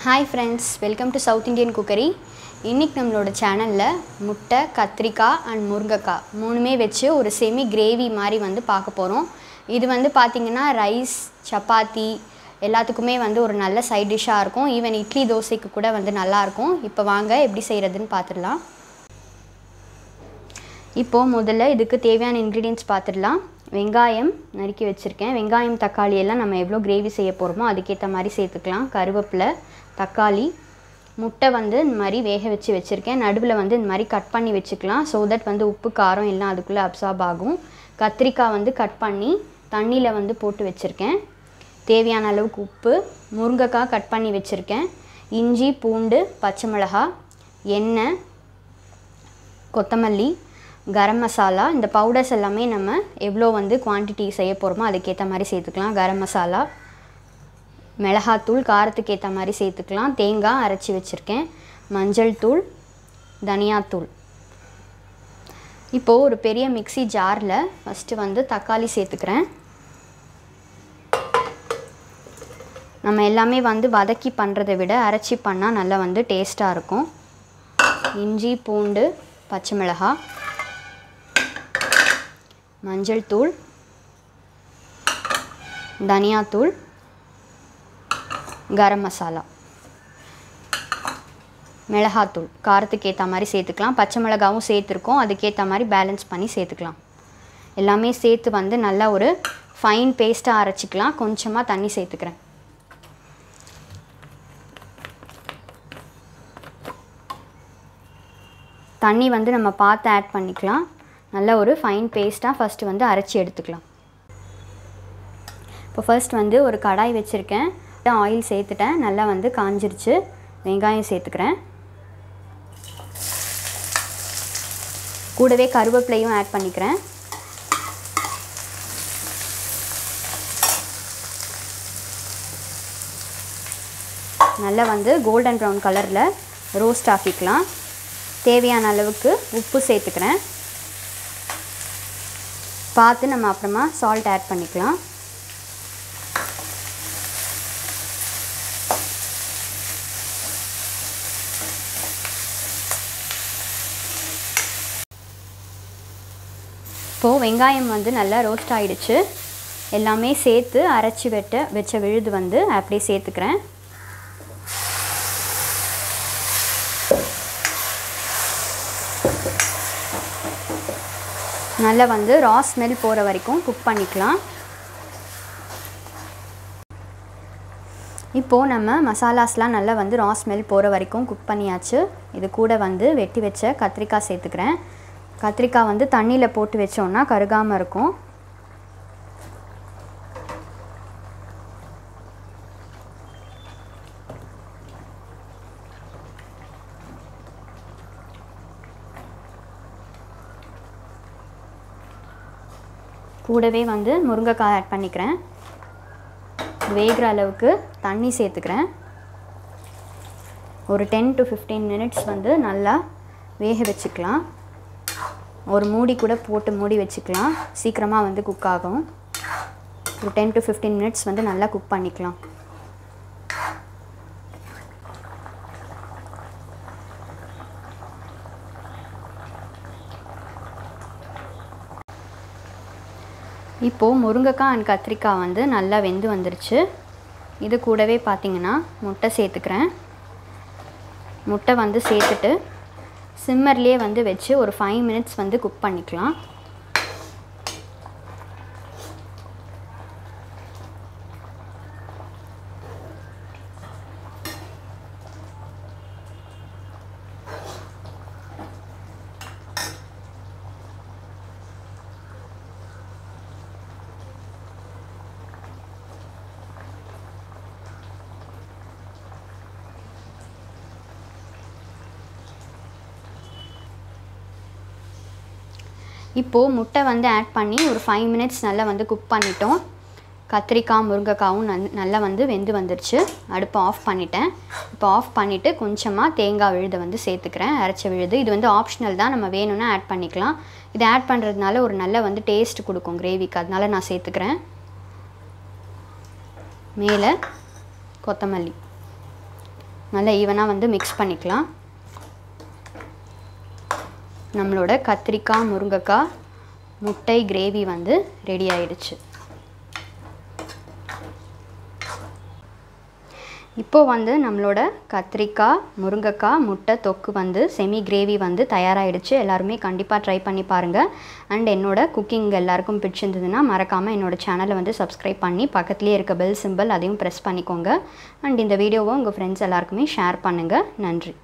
hi friends welcome to south Indian cookery இன்றைக்கி நம்மளோட சேனலில் முட்டை கத்திரிக்காய் அண்ட் முருங்கைக்காய் மூணுமே வச்சு ஒரு செமி கிரேவி மாதிரி வந்து பார்க்க போகிறோம் இது வந்து பார்த்திங்கன்னா ரைஸ் சப்பாத்தி எல்லாத்துக்குமே வந்து ஒரு நல்ல சைட் டிஷ்ஷாக இருக்கும் ஈவன் இட்லி தோசைக்கு கூட வந்து நல்லாயிருக்கும் இப்போ வாங்க எப்படி செய்கிறதுன்னு பார்த்துடலாம் இப்போது முதல்ல இதுக்கு தேவையான இன்க்ரீடியன்ட்ஸ் பார்த்துடலாம் வெங்காயம் நறுக்கி வச்சுருக்கேன் வெங்காயம் தக்காளி எல்லாம் நம்ம எவ்வளோ கிரேவி செய்ய போகிறோமோ அதுக்கேற்ற மாதிரி சேர்த்துக்கலாம் கருவேப்பிலை தக்காளி முட்டை வந்து இந்த மாதிரி வேக வச்சு வச்சுருக்கேன் நடுவில் வந்து இந்த மாதிரி கட் பண்ணி வச்சுக்கலாம் ஸோ தட் வந்து உப்பு காரம் எல்லாம் அதுக்குள்ளே அப்சார்ப் ஆகும் கத்திரிக்காய் வந்து கட் பண்ணி தண்ணியில் வந்து போட்டு வச்சுருக்கேன் தேவையான அளவுக்கு உப்பு முருங்கைக்காய் கட் பண்ணி வச்சுருக்கேன் இஞ்சி பூண்டு பச்சை மிளகாய் எண்ணெய் கொத்தமல்லி கரம் மசாலா இந்த பவுடர்ஸ் எல்லாமே நம்ம எவ்வளோ வந்து குவான்டிட்டி செய்ய போகிறோமோ அதுக்கேற்ற மாதிரி சேர்த்துக்கலாம் கரம் மசாலா மிளகாத்தூள் காரத்துக்கு ஏற்ற மாதிரி சேர்த்துக்கலாம் தேங்காய் அரைச்சி வச்சுருக்கேன் மஞ்சள் தூள் தனியாத்தூள் இப்போது ஒரு பெரிய மிக்ஸி ஜாரில் ஃபஸ்ட்டு வந்து தக்காளி சேர்த்துக்கிறேன் நம்ம எல்லாமே வந்து வதக்கி பண்ணுறதை விட அரைச்சி பண்ணால் நல்லா வந்து டேஸ்ட்டாக இருக்கும் இஞ்சி பூண்டு பச்சை மிளகாய் மஞ்சள் தூள் தனியாத்தூள் கரம் மசாலா மிளகாத்தூள் காரத்துக்கு ஏற்ற மாதிரி சேர்த்துக்கலாம் பச்சை மிளகாவும் சேர்த்துருக்கோம் அதுக்கேற்ற மாதிரி பேலன்ஸ் பண்ணி சேர்த்துக்கலாம் எல்லாமே சேர்த்து வந்து நல்லா ஒரு ஃபைன் பேஸ்ட்டாக அரைச்சிக்கலாம் கொஞ்சமாக தண்ணி சேர்த்துக்கிறேன் தண்ணி வந்து நம்ம பார்த்து ஆட் பண்ணிக்கலாம் நல்ல ஒரு ஃபைன் பேஸ்ட்டாக ஃபஸ்ட்டு வந்து அரைச்சி எடுத்துக்கலாம் இப்போ ஃபர்ஸ்ட் வந்து ஒரு கடாய் வச்சுருக்கேன் ஆயில் சேர்த்துட்டேன் நல்லா வந்து காஞ்சிருச்சு வெங்காயம் சேர்த்துக்கிறேன் கூடவே கருவேப்பிலையும் ஆட் பண்ணிக்கிறேன் நல்லா வந்து கோல்டன் ப்ரௌன் கலரில் ரோஸ்ட் ஆக்கிக்கலாம் தேவையான அளவுக்கு உப்பு சேர்த்துக்கிறேன் பார்த்து நம்ம அப்புறமா சால்ட் ஆட் பண்ணிக்கலாம் இப்போது வெங்காயம் வந்து நல்லா ரோஸ்ட் ஆகிடுச்சு எல்லாமே சேர்த்து அரைச்சி வெட்ட வச்ச விழுது வந்து அப்படியே சேர்த்துக்கிறேன் நல்லா வந்து ரா ஸ்மெல் போகிற வரைக்கும் குக் பண்ணிக்கலாம் இப்போது நம்ம மசாலாஸ்லாம் நல்லா வந்து ரா ஸ்மெல் போகிற வரைக்கும் குக் பண்ணியாச்சு இது கூட வந்து வெட்டி வச்ச கத்திரிக்காய் சேர்த்துக்கிறேன் கத்திரிக்காய் வந்து தண்ணியில் போட்டு வச்சோன்னா கருகாமல் இருக்கும் கூடவே வந்து முருங்கைக்காய் ஆட் பண்ணிக்கிறேன் வேகிற அளவுக்கு தண்ணி சேர்த்துக்கிறேன் ஒரு டென் டு ஃபிஃப்டீன் மினிட்ஸ் வந்து நல்லா வேக வச்சுக்கலாம் ஒரு மூடி கூட போட்டு மூடி வச்சுக்கலாம் சீக்கிரமாக வந்து குக் ஆகும் ஒரு டென் டு ஃபிஃப்டீன் மினிட்ஸ் வந்து நல்லா குக் பண்ணிக்கலாம் இப்போது முருங்கைக்காய் அண்ட் கத்திரிக்காய் வந்து நல்லா வெந்து வந்துருச்சு இது கூடவே பார்த்திங்கன்னா முட்டை சேர்த்துக்கிறேன் முட்டை வந்து சேர்த்துட்டு சிம்மர்லேயே வந்து வச்சு ஒரு ஃபைவ் மினிட்ஸ் வந்து குக் பண்ணிக்கலாம் இப்போது முட்டை வந்து ஆட் பண்ணி ஒரு ஃபைவ் மினிட்ஸ் நல்லா வந்து குக் பண்ணிட்டோம் கத்திரிக்காய் முருங்கைக்காவும் நல் நல்லா வந்து வெந்து வந்துருச்சு அடுப்பை ஆஃப் பண்ணிட்டேன் இப்போ ஆஃப் பண்ணிவிட்டு கொஞ்சமாக தேங்காய் விழுதை வந்து சேர்த்துக்கிறேன் அரைச்ச விழுது இது வந்து ஆப்ஷனல் தான் நம்ம வேணும்னா ஆட் பண்ணிக்கலாம் இது ஆட் பண்ணுறதுனால ஒரு நல்ல வந்து டேஸ்ட் கொடுக்கும் கிரேவிக்கு அதனால நான் சேர்த்துக்கிறேன் மேலே கொத்தமல்லி நல்லா ஈவனாக வந்து மிக்ஸ் பண்ணிக்கலாம் நம்மளோட கத்திரிக்காய் முருங்கைக்காய் முட்டை கிரேவி வந்து ரெடி ஆயிடுச்சு இப்போது வந்து நம்மளோட கத்திரிக்காய் முருங்கைக்காய் முட்டை தொக்கு வந்து செமி கிரேவி வந்து தயாராகிடுச்சு எல்லாருமே கண்டிப்பாக ட்ரை பண்ணி பாருங்கள் அண்ட் என்னோட குக்கிங் எல்லாருக்கும் பிடிச்சிருந்ததுன்னா மறக்காமல் என்னோட சேனலை வந்து சப்ஸ்கிரைப் பண்ணி பக்கத்துலேயே இருக்க பெல் சிம்பிள் அதையும் ப்ரெஸ் பண்ணிக்கோங்க அண்ட் இந்த வீடியோவை உங்கள் ஃப்ரெண்ட்ஸ் எல்லாருக்குமே ஷேர் பண்ணுங்கள் நன்றி